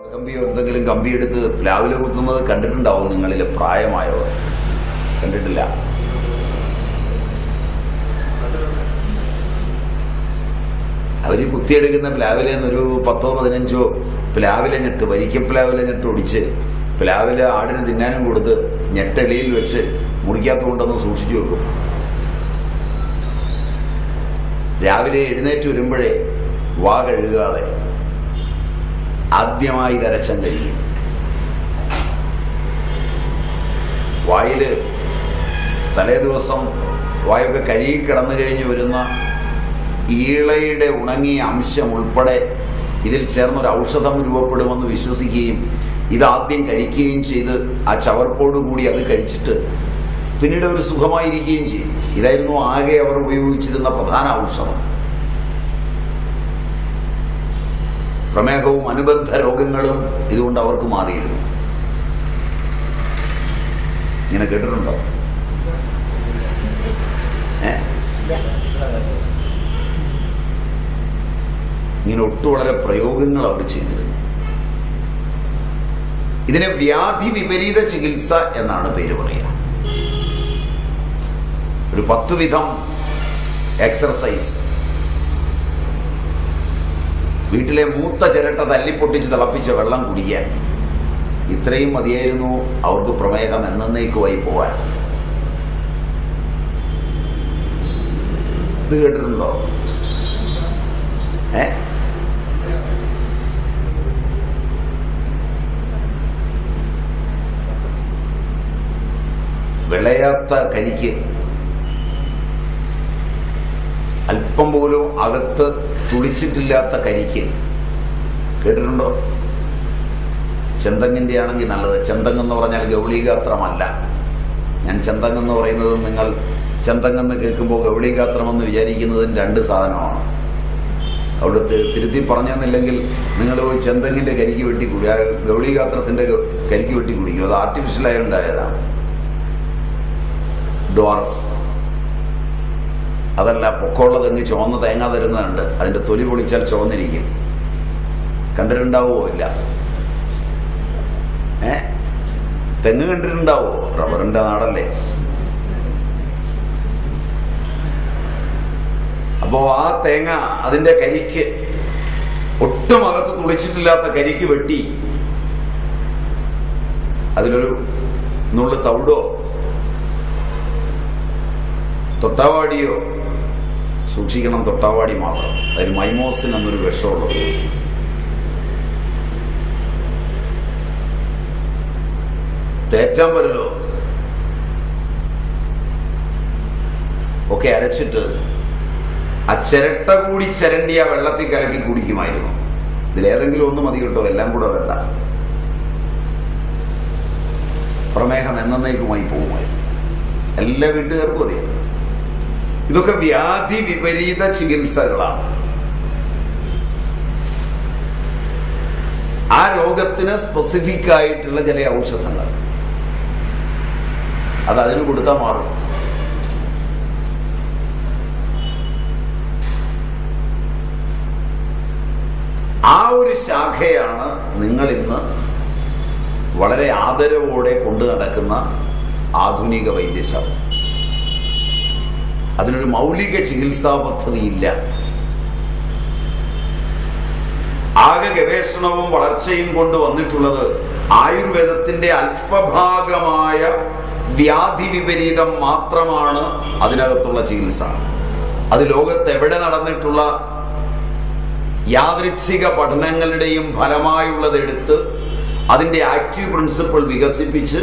കമ്പിയോ എന്തെങ്കിലും കമ്പി എടുത്ത് പ്ലാവില് കുത്തുന്നത് കണ്ടിട്ടുണ്ടാവും നിങ്ങളിൽ പ്രായമായവർ കണ്ടിട്ടില്ല അവർ കുത്തിയെടുക്കുന്ന പ്ലാവിലെ നിന്നൊരു പത്തോ പതിനഞ്ചോ പ്ലാവിലെ ഞെട്ട് വരിക്ക പ്ലാവിലെ ഞെട്ട് ഒടിച്ച് പ്ലാവിലെ ആടിന് തിന്നാനും കൊടുത്ത് ഞെട്ടെളിയിൽ വെച്ച് മുറിക്കാത്ത കൊണ്ടൊന്ന് സൂക്ഷിച്ചു വെക്കും രാവിലെ എഴുന്നേറ്റ് വരുമ്പോഴേ വാ കഴുകാതെ ആദ്യമായി കരച്ചം കഴിയും വായില് തലേ ദിവസം വായൊക്കെ കഴുകി കിടന്നു കഴിഞ്ഞ് വരുന്ന ഈളയുടെ ഉണങ്ങിയ അംശം ഉൾപ്പെടെ ഇതിൽ ചേർന്നൊരു ഔഷധം രൂപപ്പെടുമെന്ന് വിശ്വസിക്കുകയും ഇതാദ്യം കഴിക്കുകയും ചെയ്ത് ആ ചവർപ്പോടു കൂടി അത് കഴിച്ചിട്ട് പിന്നീട് ഒരു സുഖമായിരിക്കുകയും ചെയ്യും ഇതായിരുന്നു ആകെ അവർ ഉപയോഗിച്ചിരുന്ന പ്രധാന ഔഷധം പ്രമേഹവും അനുബന്ധ രോഗങ്ങളും ഇതുകൊണ്ട് അവർക്ക് മാറിയിരുന്നു ഇങ്ങനെ കേട്ടിട്ടുണ്ടോ ഏ ഇങ്ങനെ ഒട്ടു വളരെ പ്രയോഗങ്ങൾ അവർ ചെയ്തിരുന്നു ഇതിനെ വ്യാധി വിപരീത ചികിത്സ എന്നാണ് പേര് പറയുക ഒരു പത്ത് വിധം എക്സർസൈസ് വീട്ടിലെ മൂത്ത ചിരട്ട തല്ലിപ്പൊട്ടിച്ച് തിളപ്പിച്ച വെള്ളം കുടിക്കാൻ ഇത്രയും മതിയായിരുന്നു അവർക്ക് പ്രമേഹം എന്നേക്കുമായി പോവാൻ ഇത് കേട്ടിട്ടുണ്ടോ ഏ വിളയാത്ത കരിക്ക് അല്പം പോലും അകത്ത് തുളിച്ചിട്ടില്ലാത്ത കരിക്ക് കേട്ടിട്ടുണ്ടോ ചെന്തങ്ങിന്റെ ആണെങ്കിൽ നല്ലത് ചെന്തങ്ങെന്ന് പറഞ്ഞാൽ ഗൗളികാത്രമല്ല ഞാൻ ചെന്തങ്ങെന്ന് പറയുന്നത് നിങ്ങൾ ചെന്തങ്ങെന്ന് കേൾക്കുമ്പോൾ ഗൗളികാത്രമെന്ന് വിചാരിക്കുന്നതും രണ്ട് സാധനമാണ് അവിടെ തി- തിരുത്തി പറഞ്ഞെന്നില്ലെങ്കിൽ നിങ്ങൾ പോയി ചെന്തങ്ങിന്റെ കരിക്ക് വെട്ടി കുടി ആ ഗൗളികാത്രത്തിന്റെ ഗ- കരിക്ക് വെട്ടി കുടിക്കും അത് ആർട്ടിഫിഷ്യലായി ഉണ്ടായതാണ് ഡോർഫ് അതല്ല പൊക്കമുള്ള തെങ്ങ് ചുവന്ന തേങ്ങ തരുന്നതുണ്ട് അതിന്റെ തൊലി പൊളിച്ചാൽ ചുവന്നിരിക്കും കണ്ടിട്ടുണ്ടാവോ ഇല്ല ഏ തെങ്ങ് കണ്ടിട്ടുണ്ടാവോ റബ്ബറിന്റെ നാടല്ലേ അപ്പോ ആ തേങ്ങ അതിന്റെ കരിക്ക് ഒട്ടും അകത്ത് തുളിച്ചിട്ടില്ലാത്ത കരിക്ക് വെട്ടി അതിലൊരു നുള്ളു തവിടോ തൊട്ടാവാടിയോ സൂക്ഷിക്കണം തൊട്ടാവാടി മാത്രം അതിൽ മൈമോസിൻ എന്നൊരു വിഷമുള്ളത് തേറ്റാമ്പരലോ ഒക്കെ അരച്ചിട്ട് ആ ചിരട്ട കൂടി ചിരണ്ടി ആ വെള്ളത്തിൽ കലക്കി കുടിക്കുമായിരുന്നു ഇതിലേതെങ്കിലും ഒന്ന് മതി കേട്ടോ എല്ലാം കൂടെ വേണ്ട പ്രമേഹം എന്നേക്കുമായി പോകുമായിരുന്നു എല്ലാ വീട്ടുകാർക്കും അറിയാം ഇതൊക്കെ വ്യാധി വിപരീത ചികിത്സകളാണ് ആ രോഗത്തിന് സ്പെസിഫിക് ആയിട്ടുള്ള ചില ഔഷധങ്ങൾ അത് അതിന് കൊടുത്താൽ മാറും ആ ഒരു ശാഖയാണ് നിങ്ങൾ ഇന്ന് വളരെ ആദരവോടെ കൊണ്ടു നടക്കുന്ന ആധുനിക വൈദ്യശാസ്ത്രം അതിനൊരു മൗലിക ചികിത്സാ പദ്ധതിയില്ല ആകെ ഗവേഷണവും വളർച്ചയും കൊണ്ട് വന്നിട്ടുള്ളത് ആയുർവേദത്തിന്റെ അല്പഭാഗമായ വ്യാധി വിപരീതം മാത്രമാണ് അതിനകത്തുള്ള ചികിത്സ അത് ലോകത്ത് എവിടെ നടന്നിട്ടുള്ള യാദൃച്ഛിക പഠനങ്ങളുടെയും ഫലമായുള്ളത് എടുത്ത് അതിന്റെ ആക്റ്റീവ് പ്രിൻസിപ്പിൾ വികസിപ്പിച്ച്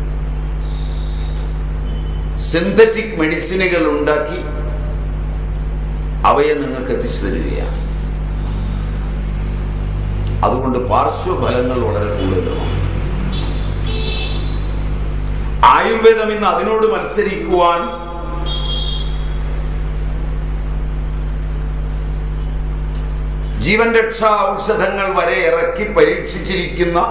സിന്തറ്റിക് മെഡിസിനുകൾ ഉണ്ടാക്കി അവയെ നിങ്ങൾക്ക് എത്തിച്ചു തരികയാണ് അതുകൊണ്ട് പാർശ്വഫലങ്ങൾ വളരെ കൂടുതലുമാണ് ആയുർവേദം ഇന്ന് അതിനോട് മത്സരിക്കുവാൻ ജീവൻ രക്ഷാ ഔഷധങ്ങൾ വരെ ഇറക്കി പരീക്ഷിച്ചിരിക്കുന്ന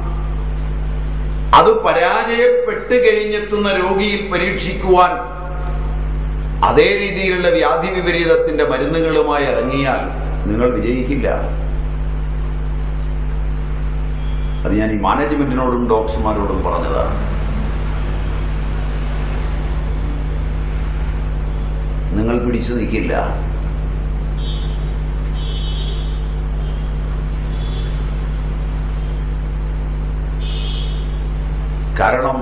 അത് പരാജയപ്പെട്ട് കഴിഞ്ഞെത്തുന്ന രോഗിയിൽ പരീക്ഷിക്കുവാൻ അതേ രീതിയിലുള്ള വ്യാധി വിപരീതത്തിന്റെ മരുന്നുകളുമായി ഇറങ്ങിയാൽ നിങ്ങൾ വിജയിക്കില്ല അത് ഞാൻ ഈ മാനേജ്മെന്റിനോടും ഡോക്ടർമാരോടും പറഞ്ഞതാണ് നിങ്ങൾ പിടിച്ചു നിൽക്കില്ല കാരണം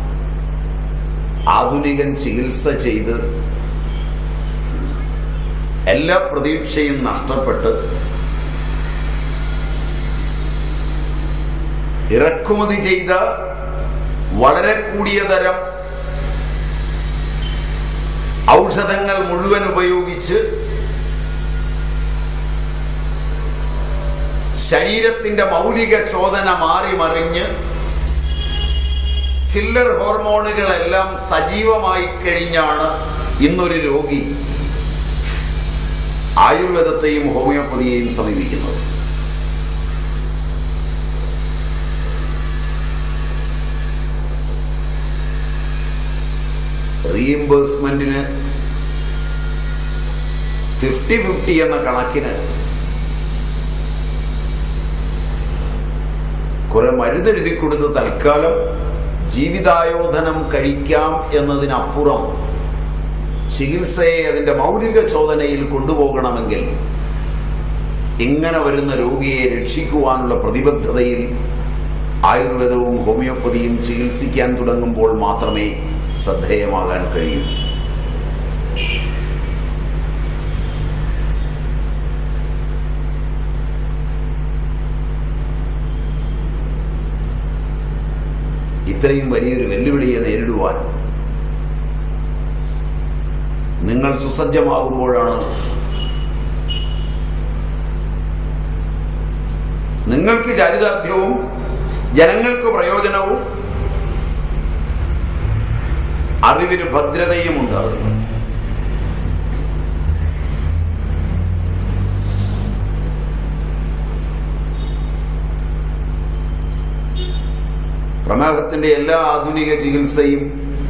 ആധുനികൻ ചികിത്സ ചെയ്ത് എല്ലാ പ്രതീക്ഷയും നഷ്ടപ്പെട്ട് ഇറക്കുമതി ചെയ്ത വളരെ കൂടിയ തരം ഔഷധങ്ങൾ മുഴുവൻ ഉപയോഗിച്ച് ശരീരത്തിന്റെ മൗലിക ചോദന മാറി മറിഞ്ഞ് കില്ലർ ഹോർമോണുകളെല്ലാം സജീവമായി കഴിഞ്ഞാണ് ഇന്നൊരു രോഗി ആയുർവേദത്തെയും ഹോമിയോപ്പതിയെയും സമീപിക്കുന്നത് റീഇംബേഴ്സ്മെന്റിന് ഫിഫ്റ്റി ഫിഫ്റ്റി എന്ന കണക്കിന് കുറെ മരുന്നെഴുതി കൊടുത്ത് തൽക്കാലം ജീവിതായോധനം കഴിക്കാം എന്നതിനപ്പുറം ചികിത്സയെ അതിന്റെ മൗലിക ചോദനയിൽ കൊണ്ടുപോകണമെങ്കിൽ ഇങ്ങനെ വരുന്ന രോഗിയെ രക്ഷിക്കുവാനുള്ള പ്രതിബദ്ധതയിൽ ആയുർവേദവും ഹോമിയോപ്പതിയും ചികിത്സിക്കാൻ തുടങ്ങുമ്പോൾ മാത്രമേ ശ്രദ്ധേയമാകാൻ കഴിയൂ ഇത്രയും വലിയൊരു വെല്ലുവിളിയെ നേരിടുവാൻ നിങ്ങൾ സുസജ്ജമാകുമ്പോഴാണ് നിങ്ങൾക്ക് ചാരിതാർത്ഥ്യവും ജനങ്ങൾക്ക് പ്രയോജനവും അറിവിന് ഭദ്രതയും ഉണ്ടാകുന്നു പ്രമേഹത്തിന്റെ എല്ലാ ആധുനിക ചികിത്സയും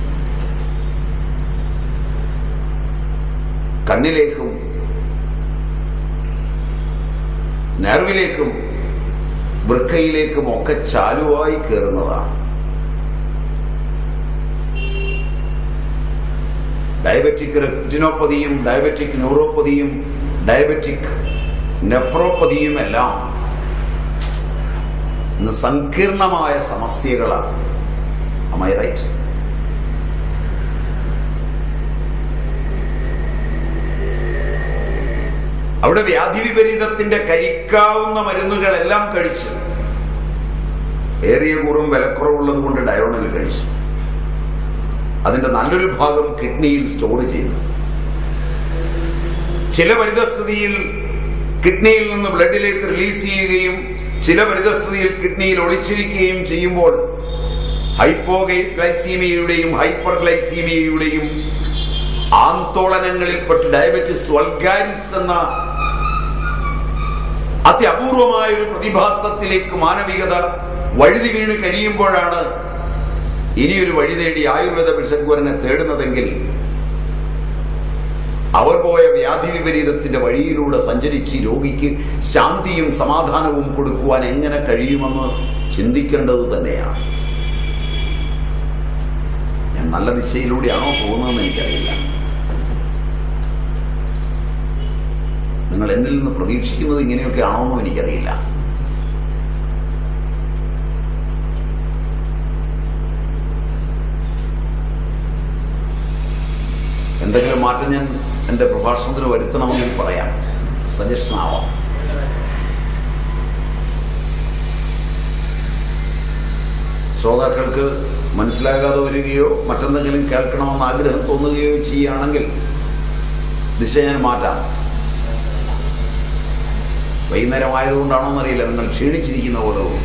കണ്ണിലേക്കും നെർവിലേക്കും വൃക്കയിലേക്കും ഒക്കെ ചാലുവായി കയറുന്നതാണ് ഡയബറ്റിക് റെറ്റിനോപ്പതിയും ഡയബറ്റിക് ന്യൂറോപ്പതിയും ഡയബറ്റിക് നെഫ്രോപ്പതിയും എല്ലാം ഇന്ന് സങ്കീർണമായ സമസ്യകളാണ് Am I right? അവിടെ വ്യാധി വിപരീതത്തിന്റെ കഴിക്കാവുന്ന മരുന്നുകളെല്ലാം കഴിച്ച് ഏറിയ കൂറും വിലക്കുറവുള്ളത് കൊണ്ട് ഡയോണിൽ കഴിച്ചു അതിന്റെ നല്ലൊരു ഭാഗം കിഡ്നിയിൽ സ്റ്റോർ ചെയ്തു ചില പരിതസ്ഥിതിയിൽ കിഡ്നിയിൽ നിന്ന് ബ്ലഡിലേക്ക് റിലീസ് ചെയ്യുകയും ചില പരിതസ്ഥിതിയിൽ കിഡ്നിയിൽ ഒളിച്ചിരിക്കുകയും ചെയ്യുമ്പോൾ ഹൈപ്പോഗ്ലൈസീമിയയുടെയും ഹൈപ്പർ ഗ്ലൈസീമിയയുടെയും ആന്തോളനങ്ങളിൽപ്പെട്ട് ഡയബറ്റിസ് വൾഗാരിസ് എന്ന അത്യപൂർവമായ ഒരു പ്രതിഭാസത്തിലേക്ക് മാനവികത വഴുതി വീണ് കഴിയുമ്പോഴാണ് ഇനിയൊരു വഴി തേടി ആയുർവേദ വിഷഗ്വരനെ തേടുന്നതെങ്കിൽ അവർ പോയ വ്യാധി വിപരീതത്തിന്റെ വഴിയിലൂടെ സഞ്ചരിച്ച് രോഗിക്ക് ശാന്തിയും സമാധാനവും കൊടുക്കുവാൻ എങ്ങനെ കഴിയുമെന്ന് ചിന്തിക്കേണ്ടത് തന്നെയാണ് ഞാൻ നല്ല ദിശയിലൂടെയാണോ പോകുന്നതെന്ന് എനിക്കറിയില്ല നിങ്ങൾ എന്നിൽ നിന്ന് പ്രതീക്ഷിക്കുന്നത് ഇങ്ങനെയൊക്കെ ആണോന്നും എനിക്കറിയില്ല എന്തെങ്കിലും മാറ്റം ഞാൻ എൻ്റെ പ്രഭാഷണത്തിൽ വരുത്തണമെങ്കിൽ പറയാം സജഷൻ ആവാം ശ്രോതാക്കൾക്ക് മനസ്സിലാകാതെ വരികയോ മറ്റെന്തെങ്കിലും കേൾക്കണമെന്ന് ആഗ്രഹം തോന്നുകയോ ചെയ്യുകയാണെങ്കിൽ ദിശ ഞാൻ മാറ്റാം വൈകുന്നേരം ആയതുകൊണ്ടാണോ എന്നറിയില്ല നിങ്ങൾ ക്ഷീണിച്ചിരിക്കുന്ന പോലെ തോന്നും.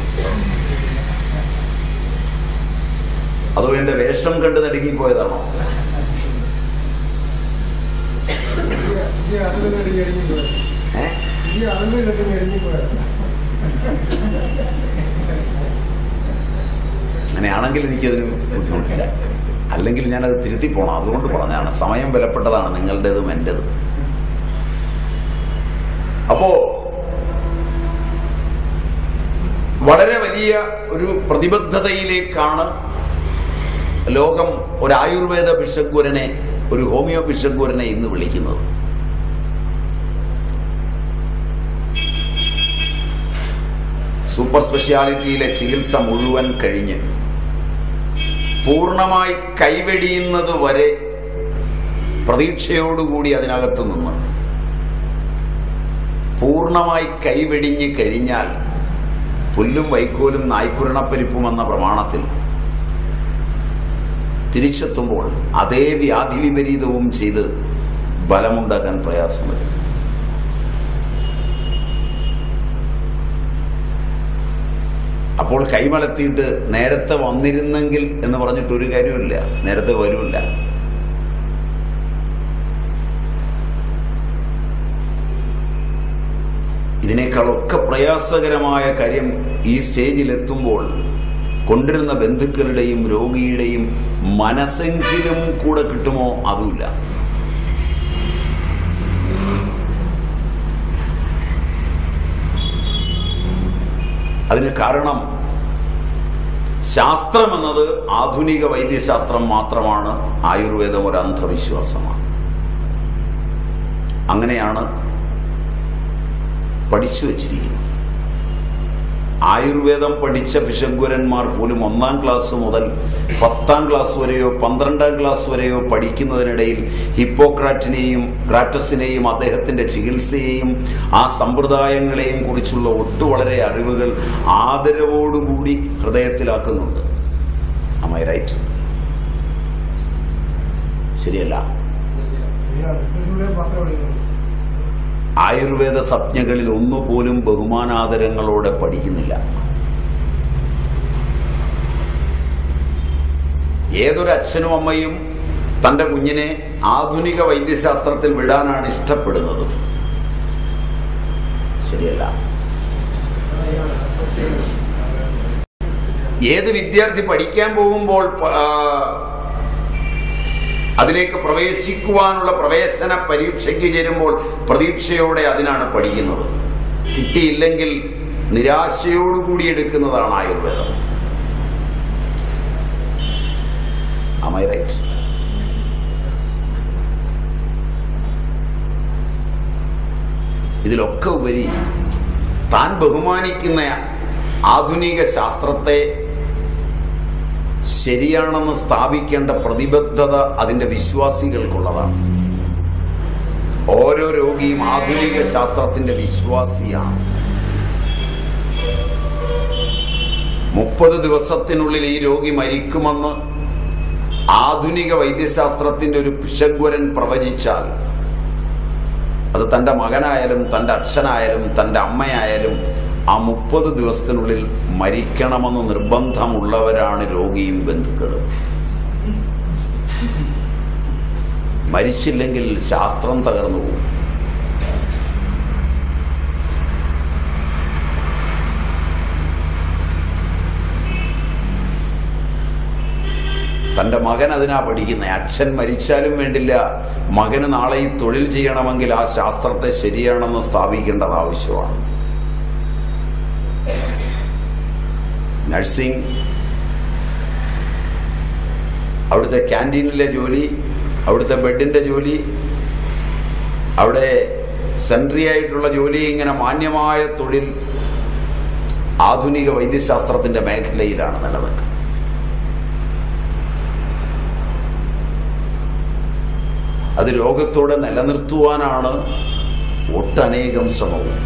അതോ എൻ്റെ വേഷം കണ്ട് നടുങ്ങിപ്പോയതാണോ ഈ അതിലൊന്നും ഇടിഞ്ഞ് ഇടിഞ്ഞ് പോയത്. ഏഹ് ഈ അതിലും ഇതൊക്കെ ഇടിഞ്ഞ് പോയത്. അങ്ങനെയാണെങ്കിൽ എനിക്കതിന് ബുദ്ധിമുട്ടില്ല അല്ലെങ്കിൽ ഞാനത് തിരുത്തി പോണം അതുകൊണ്ട് പറഞ്ഞതാണ് സമയം വിലപ്പെട്ടതാണ് നിങ്ങളുടേതും എൻ്റെതും അപ്പോ വളരെ വലിയ ഒരു പ്രതിബദ്ധതയിലേക്കാണ് ലോകം ഒരു ആയുർവേദ ഭിഷഗ്വരനെ ഒരു ഹോമിയോ ഭിഷഗ്വരനെ ഇന്ന് വിളിക്കുന്നത് സൂപ്പർ സ്പെഷ്യാലിറ്റിയിലെ ചികിത്സ മുഴുവൻ കഴിഞ്ഞ് പൂർണ്ണമായി കൈവെടിയുന്നത് വരെ പ്രതീക്ഷയോടുകൂടി അതിനകത്ത് നിന്ന് പൂർണ്ണമായി കൈവെടിഞ്ഞ് കഴിഞ്ഞാൽ പുല്ലും വൈക്കോലും നായ്ക്കുരണപ്പരിപ്പും എന്ന പ്രമാണത്തിൽ തിരിച്ചെത്തുമ്പോൾ അതേ വ്യാധി വിപരീതവും ചെയ്ത് ബലമുണ്ടാക്കാൻ പ്രയാസം വരും അപ്പോൾ കൈമലത്തിയിട്ട് നേരത്തെ വന്നിരുന്നെങ്കിൽ എന്ന് പറഞ്ഞിട്ട് ഒരു കാര്യമില്ല നേരത്തെ വരില്ല ഇതിനേക്കാളൊക്കെ പ്രയാസകരമായ കാര്യം ഈ സ്റ്റേജിൽ എത്തുമ്പോൾ കൊണ്ടിരുന്ന ബന്ധുക്കളുടെയും രോഗിയുടെയും മനസ്സെങ്കിലും കൂടെ കിട്ടുമോ അതുമില്ല അതിന് കാരണം ശാസ്ത്രം എന്നത് ആധുനിക വൈദ്യശാസ്ത്രം മാത്രമാണ് ആയുർവേദം ഒരു അന്ധവിശ്വാസമാണ് അങ്ങനെയാണ് പഠിച്ചു വച്ചിരിക്കുന്നത് ആയുർവേദം പഠിച്ച ഭിഷഗ്വരന്മാർ പോലും ഒന്നാം ക്ലാസ് മുതൽ പത്താം ക്ലാസ് വരെയോ പന്ത്രണ്ടാം ക്ലാസ് വരെയോ പഠിക്കുന്നതിനിടയിൽ ഹിപ്പോക്രാറ്റിനെയും ക്രാറ്റസിനെയും അദ്ദേഹത്തിന്റെ ചികിത്സയെയും ആ സമ്പ്രദായങ്ങളെയും കുറിച്ചുള്ള ഒട്ടു വളരെ അറിവുകൾ ആദരവോടുകൂടി ഹൃദയത്തിലാക്കുന്നുണ്ട് അമൈ റൈറ്റ് ശരിയല്ല ആയുർവേദ സംജ്ഞകളിൽ ഒന്നുപോലും ബഹുമാനാദരങ്ങളോടെ പഠിക്കുന്നില്ല ഏതൊരു അച്ഛനും അമ്മയും തന്റെ കുഞ്ഞിനെ ആധുനിക വൈദ്യശാസ്ത്രത്തിൽ വിടാനാണ് ഇഷ്ടപ്പെടുന്നത് ശരിയല്ല ഏത് വിദ്യാർത്ഥി പഠിക്കാൻ പോകുമ്പോൾ പ- ആ, അതിലേക്ക് പ്രവേശിക്കുവാനുള്ള പ്രവേശന പരീക്ഷയ്ക്ക് ചേരുമ്പോൾ പ്രതീക്ഷയോടെ അതിനാണ് പഠിക്കുന്നത് കിട്ടിയില്ലെങ്കിൽ നിരാശയോടുകൂടി എടുക്കുന്നതാണ് ആയുർവേദം Am I right? ഇതിലൊക്കെ ഉപരി താൻ ബഹുമാനിക്കുന്ന ആധുനിക ശാസ്ത്രത്തെ ശരിയാണെന്ന് സ്ഥാപിക്കേണ്ട പ്രതിബദ്ധത അതിന്റെ വിശ്വാസികൾക്കുള്ളതാണ് ഓരോ രോഗിയും ആധുനിക ശാസ്ത്രത്തിന്റെ വിശ്വാസിയാണ് മുപ്പത് ദിവസത്തിനുള്ളിൽ ഈ രോഗി മരിക്കുമെന്ന് ആധുനിക വൈദ്യശാസ്ത്രത്തിന്റെ ഒരു പിശഗ്വരൻ പ്രവചിച്ചാൽ അത് തന്റെ മകനായാലും തന്റെ അച്ഛനായാലും തന്റെ അമ്മയായാലും ആ മുപ്പത് ദിവസത്തിനുള്ളിൽ മരിക്കണമെന്ന് നിർബന്ധമുള്ളവരാണ് രോഗിയും ബന്ധുക്കളും മരിച്ചില്ലെങ്കിൽ ശാസ്ത്രം തകർന്നു പോകും തന്റെ മകൻ അതിനാ പഠിക്കുന്നത് അച്ഛൻ മരിച്ചാലും വേണ്ടില്ല മകന് നാളെ ഈ തൊഴിൽ ചെയ്യണമെങ്കിൽ ആ ശാസ്ത്രത്തെ ശരിയാണെന്ന് സ്ഥാപിക്കേണ്ടത് ആവശ്യമാണ് നഴ്സിംഗ് അവിടുത്തെ ക്യാൻറ്റീനിലെ ജോലി അവിടുത്തെ ബെഡിന്റെ ജോലി അവിടെ സെൻട്രി ആയിട്ടുള്ള ജോലി ഇങ്ങനെ മാന്യമായ തൊഴിൽ ആധുനിക വൈദ്യശാസ്ത്രത്തിന്റെ മേഖലയിലാണ് നിലനിൽക്കുന്നത് അത് രോഗത്തോടെ നിലനിർത്തുവാനാണ് ഒട്ടനേകം ശ്രമവും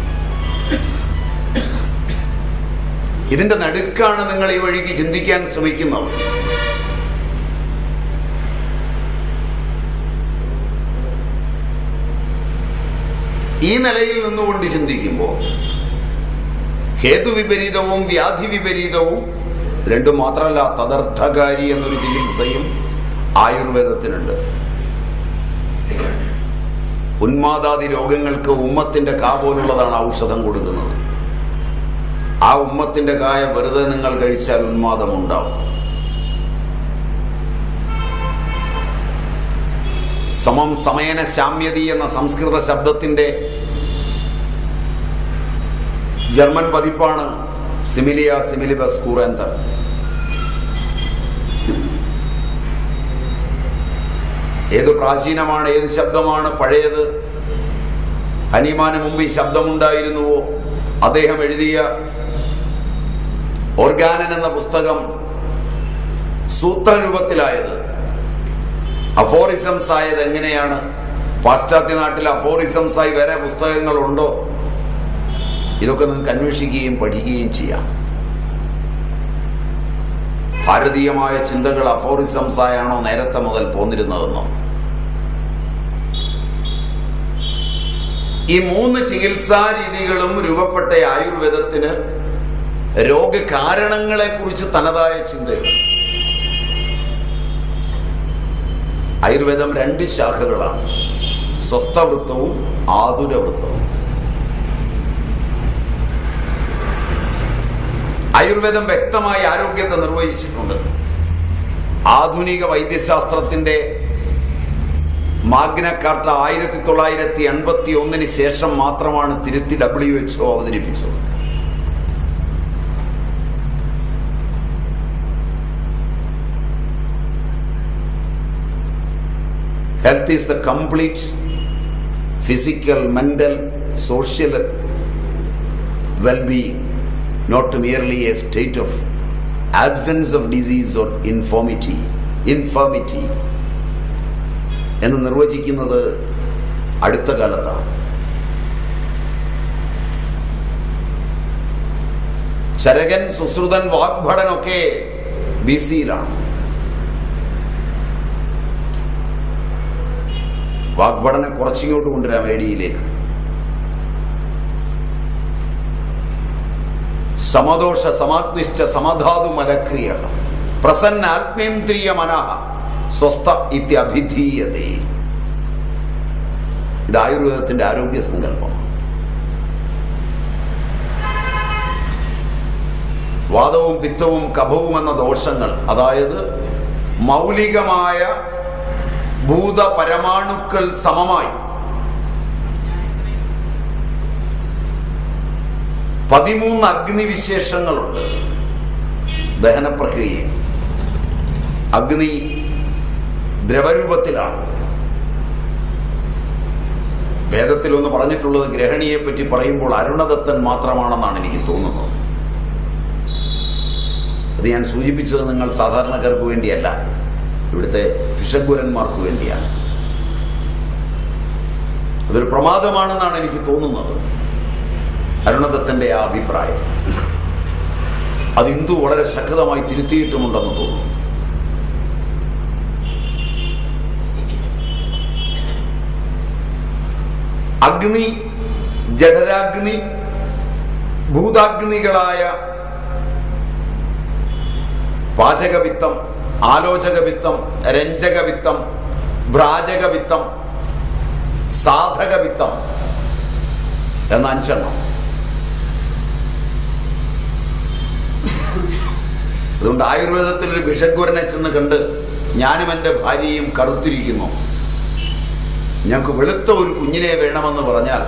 ഇതിന്റെ നടുക്കാണ് നിങ്ങൾ ഈ വഴിക്ക് ചിന്തിക്കാൻ ശ്രമിക്കുന്നത് ഈ നിലയിൽ നിന്നുകൊണ്ട് ചിന്തിക്കുമ്പോൾ ഹേതു വിപരീതവും വ്യാധി വിപരീതവും രണ്ടും മാത്രമല്ല തദർത്ഥകാരി എന്നൊരു ചികിത്സയും ആയുർവേദത്തിനുണ്ട് ഉന്മാദാദി രോഗങ്ങൾക്ക് ഉമ്മത്തിന്റെ കാ പോലുള്ളതാണ് ഔഷധം കൊടുക്കുന്നത് ആ ഉമ്മത്തിന്റെ കായ വെറുതെ നിങ്ങൾ കഴിച്ചാൽ ഉന്മാദം ഉണ്ടാവും സമം സമയന ശാമ്യതി എന്ന സംസ്കൃത ശബ്ദത്തിന്റെ ജർമ്മൻ പതിപ്പാണ് സിമിലിയ സിമിലിബസ് കൂറേന്തർ ഏത് പ്രാചീനമാണ് ഏത് ശബ്ദമാണ് പഴയത് ഹനിമാന് മുമ്പ് ഈ ശബ്ദമുണ്ടായിരുന്നുവോ അദ്ദേഹം എഴുതിയ ഓർഗാനൻ എന്ന പുസ്തകം സൂത്രരൂപത്തിലായത് അഫോറിസംസ് ആയത് എങ്ങനെയാണ് പാശ്ചാത്യ നാട്ടിൽ അഫോറിസംസ് ആയി വേറെ പുസ്തകങ്ങളുണ്ടോ ഇതൊക്കെ നിങ്ങൾക്ക് അന്വേഷിക്കുകയും പഠിക്കുകയും ചെയ്യാം ഭാരതീയമായ ചിന്തകൾ അഫോറിസംസ് ആയാണോ നേരത്തെ മുതൽ പോന്നിരുന്നതെന്നോ ഈ മൂന്ന് ചികിത്സാ രീതികളും രൂപപ്പെട്ട ആയുർവേദത്തിന് രോഗകാരണങ്ങളെ കുറിച്ച് തനതായ ചിന്തയുണ്ട് ആയുർവേദം രണ്ട് ശാഖകളാണ് സ്വസ്ഥവൃത്തവും ആതുരവൃത്തവും ആയുർവേദം വ്യക്തമായി ആരോഗ്യത്തെ നിർവഹിച്ചിട്ടുണ്ട് ആധുനിക വൈദ്യശാസ്ത്രത്തിന്റെ മാഗ്ന കാർട്ട ആയിരത്തി തൊള്ളായിരത്തി എൺപത്തി ഒന്നിന് ശേഷം മാത്രമാണ് തിരുത്തി ഡബ്ല്യു എച്ച് ഒ അവതരിപ്പിച്ചത് health is the complete physical mental social well-being, not merely a state of absence of disease or infirmity, infirmity എന്ന് നിർവചിക്കുന്നത് അടുത്ത കാലത്താണ് ശരകൻ സുശ്രുതൻ വാഗ്ഭടനൊക്കെ ബി സിയിലാണ് വാഗ്ഭടനെ കുറച്ചിങ്ങോട്ട് കൊണ്ടുവരാം ഏടിയിലേക്ക് സമദോഷ സമാഗ്നിശ്ച സമധാതു മലക്രിയ പ്രസന്ന ആത്മേന്ദ്രിയ മനഃ സ്വസ്ഥ ഇത്യഭിധീയതേ ഇത് ആയുർവേദത്തിന്റെ ആരോഗ്യ സങ്കല്പം വാദവും പിത്തവും കഫവും എന്ന ദോഷങ്ങൾ അതായത് മൗലികമായ ഭൂതപരമാണുക്കൾ സമമായി പതിമൂന്ന് അഗ്നിവിശേഷങ്ങളുണ്ട് ദഹന പ്രക്രിയ അഗ്നി ദ്രവരൂപത്തിലാണ് വേദത്തിൽ ഒന്ന് പറഞ്ഞിട്ടുള്ളത് ഗ്രഹണിയെ പറ്റി പറയുമ്പോൾ അരുണദത്തൻ മാത്രമാണെന്നാണ് എനിക്ക് തോന്നുന്നത് അത് ഞാൻ സൂചിപ്പിച്ചത് നിങ്ങൾ സാധാരണക്കാർക്ക് വേണ്ടിയല്ല ഇവിടുത്തെ ഭിഷഗ്വരന്മാർക്ക് വേണ്ടിയാണ് അതൊരു പ്രമാദമാണെന്നാണ് എനിക്ക് തോന്നുന്നത് അരുണദത്തന്റെ ആ അഭിപ്രായം അത് ഹിന്ദു വളരെ ശക്തമായി തിരുത്തിയിട്ടുമുണ്ടെന്ന് തോന്നുന്നു അഗ്നി ജഠരാഗ്നി ഭൂതാഗ്നികളായ പാചകവിത്തം ആലോചകവിത്തം രഞ്ജകവിത്തം ഭ്രാജകവിത്തം സാധകവിത്തം എന്ന അഞ്ചെണ്ണം അതുകൊണ്ട് ആയുർവേദത്തിൽ ഒരു ഭിഷഗ്വരനെ ചെന്ന് കണ്ട് ഞാനും എൻ്റെ ഭാര്യയും കറുത്തിരിക്കുന്നു ഞങ്ങൾക്ക് വെളുത്ത ഒരു കുഞ്ഞിനെ വേണമെന്ന് പറഞ്ഞാൽ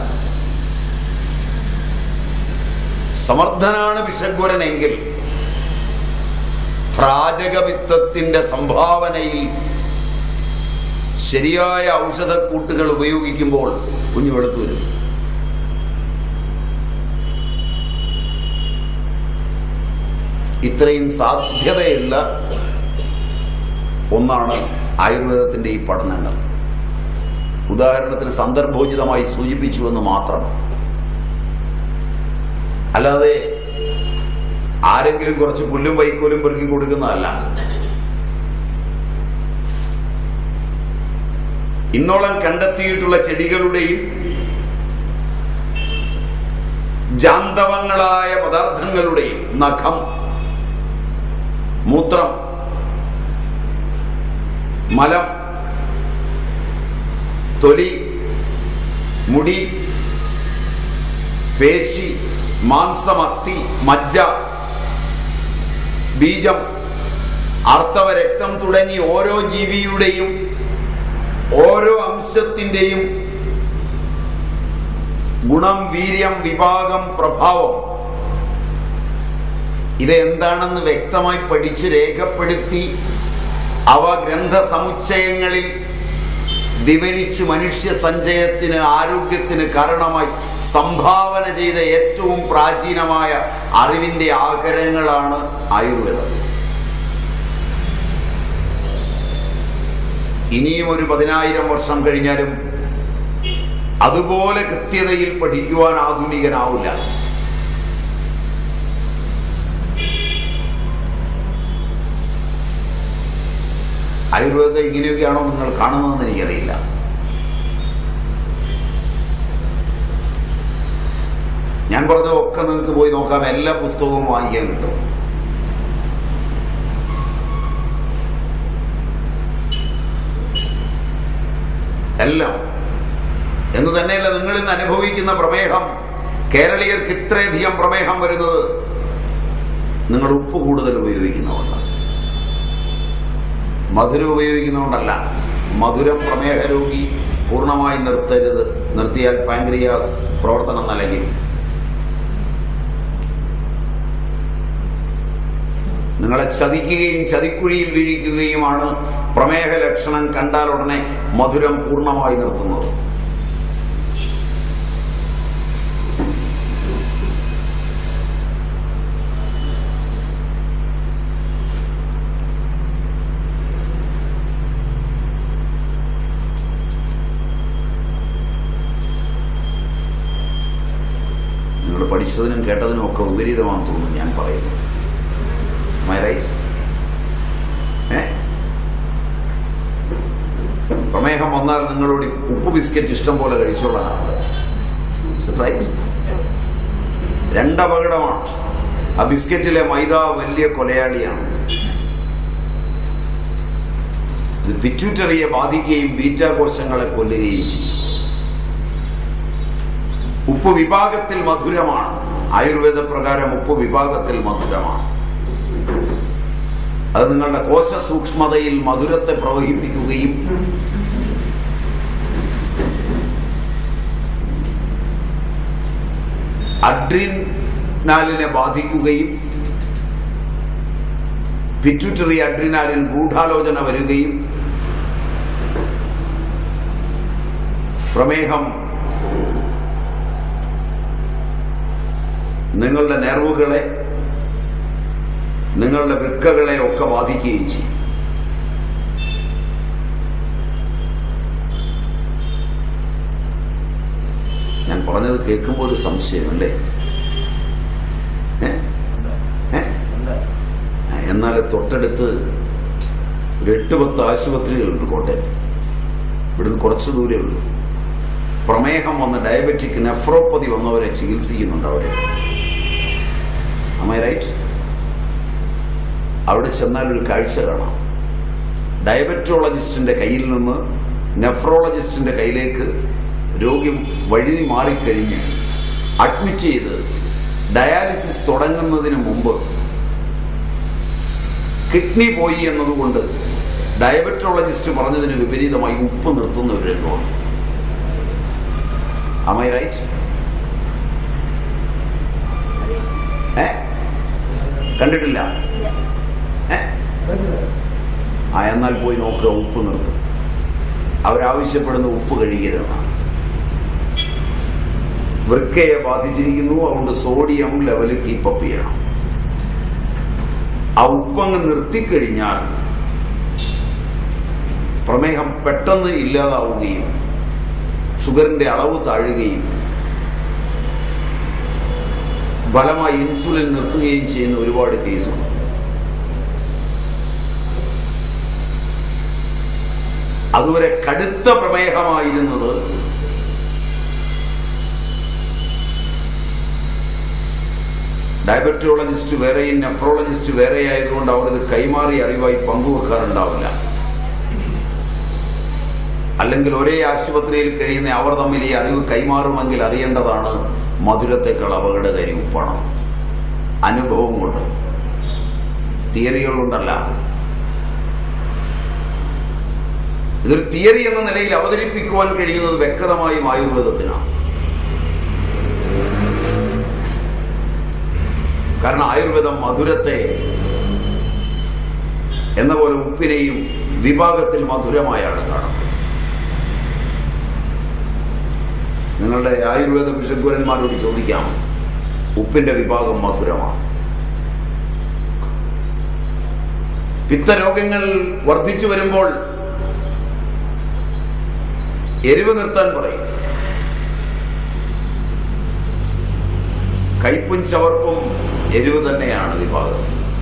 സമർത്ഥനാണ് ഭിഷഗ്വരനെങ്കിൽ പ്രാജകവിത്തത്തിന്റെ സംഭാവനയിൽ ശരിയായ ഔഷധക്കൂട്ടുകൾ ഉപയോഗിക്കുമ്പോൾ കുഞ്ഞു വെളുത്തു വരും ഇത്രയും സാധ്യതയുള്ള ഒന്നാണ് ആയുർവേദത്തിന്റെ ഈ പഠനങ്ങൾ ഉദാഹരണത്തിന് സന്ദർഭോചിതമായി സൂചിപ്പിച്ചുവെന്ന് മാത്രം അല്ലാതെ ആരെങ്കിലും കുറച്ച് പുല്ലും വൈക്കോലും പെറുക്കി കൊടുക്കുന്നതല്ല ഇന്നോളം കണ്ടെത്തിയിട്ടുള്ള ചെടികളുടെയും ജാന്തവങ്ങളായ പദാർത്ഥങ്ങളുടെയും നഖം മൂത്രം മലം തൊലി മുടി പേശി മാംസം അസ്ഥി മജ്ജ ബീജം ആർത്തവ രക്തം തുടങ്ങി ഓരോ ജീവിയുടെയും ഓരോ അംശത്തിൻ്റെയും ഗുണം വീര്യം വിഭാഗം പ്രഭാവം ഇത് എന്താണെന്ന് വ്യക്തമായി പഠിച്ച് രേഖപ്പെടുത്തി അവ ഗ്രന്ഥ സമുച്ചയങ്ങളിൽ വിവരിച്ച് മനുഷ്യ സഞ്ചയത്തിന് ആരോഗ്യത്തിന് കാരണമായി സംഭാവന ചെയ്ത ഏറ്റവും പ്രാചീനമായ അറിവിന്റെ ആകരങ്ങളാണ് ആയുർവേദം ഇനിയും ഒരു പതിനായിരം വർഷം കഴിഞ്ഞാലും അതുപോലെ കൃത്യതയിൽ പഠിക്കുവാൻ ആധുനികനാവില്ല ആയുർവേദം ഇങ്ങനെയൊക്കെയാണോ നിങ്ങൾ കാണുന്നതെന്ന് എനിക്കറിയില്ല ഞാൻ പറഞ്ഞതൊക്കെ നിങ്ങൾക്ക് പോയി നോക്കാം എല്ലാ പുസ്തകവും വാങ്ങിക്കാൻ കിട്ടും എല്ലാം എന്ന് തന്നെയല്ല നിങ്ങൾ ഇന്ന് അനുഭവിക്കുന്ന പ്രമേഹം കേരളീയർക്ക് ഇത്രയധികം പ്രമേഹം വരുന്നത് നിങ്ങൾ ഉപ്പ് കൂടുതൽ ഉപയോഗിക്കുന്നതുകൊണ്ടാണ് മധുരം ഉപയോഗിക്കുന്നതുകൊണ്ടല്ല മധുരം പ്രമേഹ രോഗി പൂർണ്ണമായി നിർത്തരുത് നിർത്തിയാൽ പാങ്ക്രിയാസ് പ്രവർത്തനം നിലയ്ക്കും നിങ്ങളെ ചതിക്കുകയും ചതിക്കുഴിയിൽ വീഴിക്കുകയുമാണ് പ്രമേഹ ലക്ഷണം കണ്ടാൽ ഉടനെ മധുരം പൂർണ്ണമായി നിർത്തുന്നത് നിങ്ങൾ പഠിച്ചതിനും കേട്ടതിനും ഒക്കെ വിപരീതമാണെന്ന് തോന്നുന്നു ഞാൻ പറയുന്നു Am I right? ഏ? പ്രമേഹം വന്നാൽ നിങ്ങളോട് ഉപ്പ് ബിസ്ക്കറ്റ് ഇഷ്ടം പോലെ കഴിച്ചോളാനാണ് റൈറ്റ് രണ്ടപകടമാണ് ആ ബിസ്ക്കറ്റിലെ മൈദ വലിയ കൊലയാളിയാണ് ഇത് പിറ്റ്യൂട്ടറിയെ ബാധിക്കുകയും ബീറ്റാ കോശങ്ങളെ കൊല്ലുകയും ചെയ്യും ഉപ്പ് വിഭാഗത്തിൽ മധുരമാണ് ആയുർവേദ പ്രകാരം ഉപ്പ് വിഭാഗത്തിൽ മധുരമാണ് അത് നിങ്ങളുടെ കോശ സൂക്ഷ്മതയിൽ മധുരത്തെ പ്രവഹിപ്പിക്കുകയും അഡ്രിനാലിനെ ബാധിക്കുകയും പിറ്റ്യൂട്ടറി അഡ്രിനാലിൻ ഗൂഢാലോചന വരികയും പ്രമേഹം നിങ്ങളുടെ നെർവുകളെ നിങ്ങളുടെ വൃക്കകളെ ഒക്കെ ബാധിക്കുകയും ചെയ്യും ഞാൻ പറഞ്ഞത് കേൾക്കുമ്പോൾ ഒരു സംശയമല്ലേ ഏ? ഏ? ആ, എന്നാൽ തൊട്ടടുത്ത് ഒരു എട്ട് പത്ത് ആശുപത്രികളുണ്ട് കോട്ടയത്ത് ഇവിടുന്ന് കുറച്ച് ദൂരേ ഉള്ളൂ പ്രമേഹം വന്ന് ഡയബറ്റിക് നെഫ്രോപ്പതി വന്നവരെ ചികിത്സിക്കുന്നുണ്ട് അവരെ അമ്മ റൈറ്റ് അവിടെ ചെന്നാൽ ഒരു കാഴ്ച കാണാം ഡയബറ്റോളജിസ്റ്റിന്റെ കയ്യിൽ നിന്ന് നെഫ്രോളജിസ്റ്റിന്റെ കയ്യിലേക്ക് രോഗി വഴുതി മാറിക്കഴിഞ്ഞ് അഡ്മിറ്റ് ചെയ്ത് ഡയാലിസിസ് തുടങ്ങുന്നതിന് മുമ്പ് കിഡ്നി പോയി എന്നതുകൊണ്ട് ഡയബറ്റോളജിസ്റ്റ് പറഞ്ഞതിന് വിപരീതമായി ഉപ്പ് നിർത്തുന്ന ഒരു രംഗമാണ് അമൈ റൈറ്റ് ഏ കണ്ടിട്ടില്ല ഏ ആ എന്നാൽ പോയി നോക്കുക ഉപ്പ് നിർത്തും അവരാവശ്യപ്പെടുന്ന ഉപ്പ് കഴിക്കരുതെന്നാണ് വൃക്കയെ ബാധിച്ചിരിക്കുന്നു അതുകൊണ്ട് സോഡിയം ലെവല് കീപ്പപ്പ് ചെയ്യണം ആ ഉപ്പങ്ങ് നിർത്തിക്കഴിഞ്ഞാൽ പ്രമേഹം പെട്ടെന്ന് ഇല്ലാതാവുകയും ഷുഗറിന്റെ അളവ് താഴുകയും ഫലമായി ഇൻസുലിൻ നിർത്തുകയും ചെയ്യുന്ന ഒരുപാട് കേസുണ്ട് അതുവരെ കടുത്ത പ്രമേഹമായിരുന്നത് ഡയബറ്റോളജിസ്റ്റ് വേറെയും നെഫ്രോളജിസ്റ്റ് വേറെ ആയതുകൊണ്ട് അവർ ഇത് കൈമാറി അറിവായി പങ്കുവെക്കാറുണ്ടാവില്ല അല്ലെങ്കിൽ ഒരേ ആശുപത്രിയിൽ കഴിയുന്ന അവർ തമ്മിൽ ഈ അറിവ് കൈമാറുമെങ്കിൽ അറിയേണ്ടതാണ് മധുരത്തെക്കാൾ അപകടകാരി ഉപ്പാണ് അനുഭവം കൊണ്ട് തിയറികൾ കൊണ്ടല്ല ഇതൊരു തിയറി എന്ന നിലയിൽ അവതരിപ്പിക്കുവാൻ കഴിയുന്നത് വ്യക്തമായും ആയുർവേദത്തിനാണ് കാരണം ആയുർവേദം മധുരത്തെ എന്ന പോലെ ഉപ്പിനെയും വിഭാഗത്തിൽ മധുരമായാണ് കാണുന്നത് നിങ്ങളുടെ ആയുർവേദ വിഷഗ്വരന്മാരോട് ചോദിക്കാം ഉപ്പിന്റെ വിഭാഗം മധുരമാണ് പിത്തരോഗങ്ങൾ വർദ്ധിച്ചു വരുമ്പോൾ എരിവ് നിർത്താൻ പറയും കയ്പും ചവർപ്പും എരിവ് തന്നെയാണ് വിഭാഗം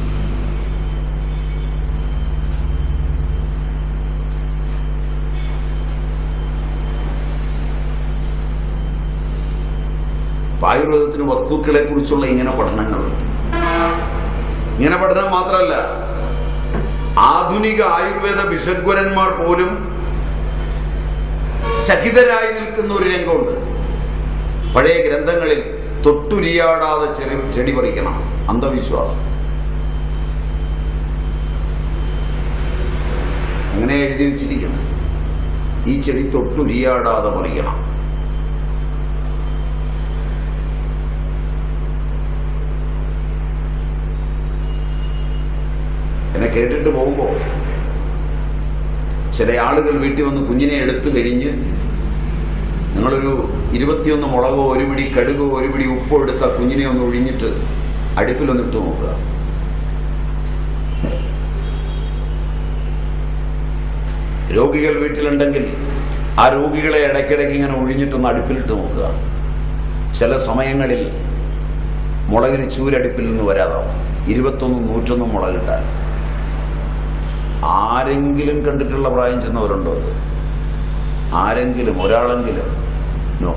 അപ്പൊ ആയുർവേദത്തിന് വസ്തുക്കളെ കുറിച്ചുള്ള ഇങ്ങനെ പഠനങ്ങളുണ്ട് ഇങ്ങനെ പഠനം മാത്രമല്ല ആധുനിക ആയുർവേദ വിഷഗ്വരന്മാർ പോലും ചകിതരായി നിൽക്കുന്ന ഒരു രംഗമുണ്ട് പഴയ ഗ്രന്ഥങ്ങളിൽ തൊട്ടുരിയാടാതെ ചെറി ചെടി പറിക്കണം അന്ധവിശ്വാസം അങ്ങനെ എഴുതി വെച്ചിരിക്കുന്നത് ഈ ചെടി തൊട്ടുരിയാടാതെ പറിക്കണം എന്നെ കേട്ടിട്ട് പോകുമ്പോൾ ചില ആളുകൾ വീട്ടിൽ വന്ന് കുഞ്ഞിനെ എടുത്തു കഴിഞ്ഞ് നിങ്ങളൊരു ഇരുപത്തിയൊന്ന് മുളകോ ഒരു പിടി കടുകോ ഒരു പിടി ഉപ്പോ എടുത്ത കുഞ്ഞിനെ ഒന്ന് ഒഴിഞ്ഞിട്ട് അടുപ്പിലൊന്നിട്ട് നോക്കുക രോഗികൾ വീട്ടിലുണ്ടെങ്കിൽ ആ രോഗികളെ ഇടയ്ക്കിടയ്ക്ക് ഇങ്ങനെ ഒഴിഞ്ഞിട്ടൊന്ന് അടുപ്പിലിട്ട് നോക്കുക ചില സമയങ്ങളിൽ മുളകിന് ചൂരടുപ്പിൽ നിന്ന് വരാതാവും ഇരുപത്തൊന്നും നൂറ്റൊന്നും മുളകിട്ടാൽ ആരെങ്കിലും കണ്ടിട്ടുള്ള പ്രായം ചെന്നവരുണ്ടോ അത് ആരെങ്കിലും ഒരാളെങ്കിലും നോ